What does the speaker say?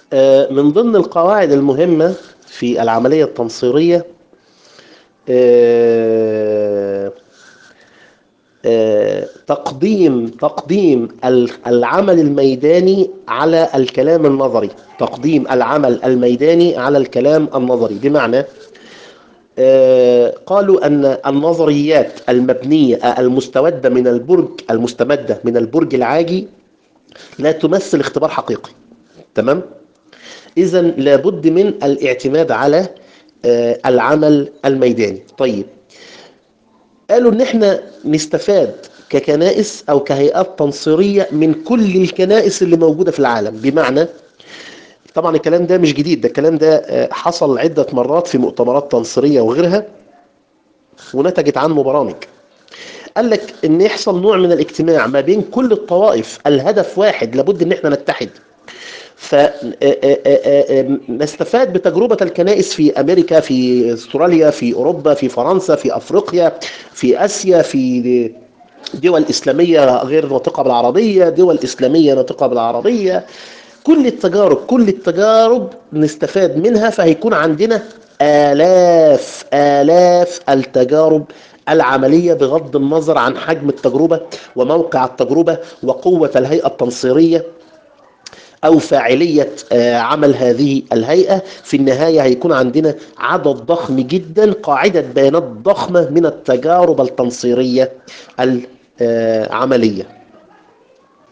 آه، من ضمن القواعد المهمة في العملية التنصيرية آه، آه، تقديم تقديم ال- العمل الميداني على الكلام النظري تقديم العمل الميداني على الكلام النظري بمعنى آه، قالوا أن النظريات المبنية آه، المستودة من البرج المستمدة من البرج العاجي لا تمثل اختبار حقيقي تمام إذا لابد من الاعتماد على آه، العمل الميداني طيب قالوا ان احنا نستفاد ككنائس او كهيئات تنصيريه من كل الكنائس اللي موجوده في العالم بمعنى طبعا الكلام ده مش جديد ده الكلام ده آه، حصل عده مرات في مؤتمرات تنصيريه وغيرها ونتجت عنه برامج قال لك ان يحصل نوع من الاجتماع ما بين كل الطوائف الهدف واحد لابد ان احنا نتحد فنستفاد بتجربة الكنائس في أمريكا في أستراليا في أوروبا في فرنسا في أفريقيا في آسيا في دول إسلامية غير ناطقة بالعربية دول إسلامية ناطقة بالعربية كل التجارب كل التجارب نستفاد منها فهيكون عندنا آلاف آلاف التجارب العملية بغض النظر عن حجم التجربة وموقع التجربة وقوة الهيئة التنصيرية أو فاعلية آه، عمل هذه الهيئة في النهاية هيكون عندنا عدد ضخم جدا قاعدة بيانات ضخمة من التجارب التنصيرية العملية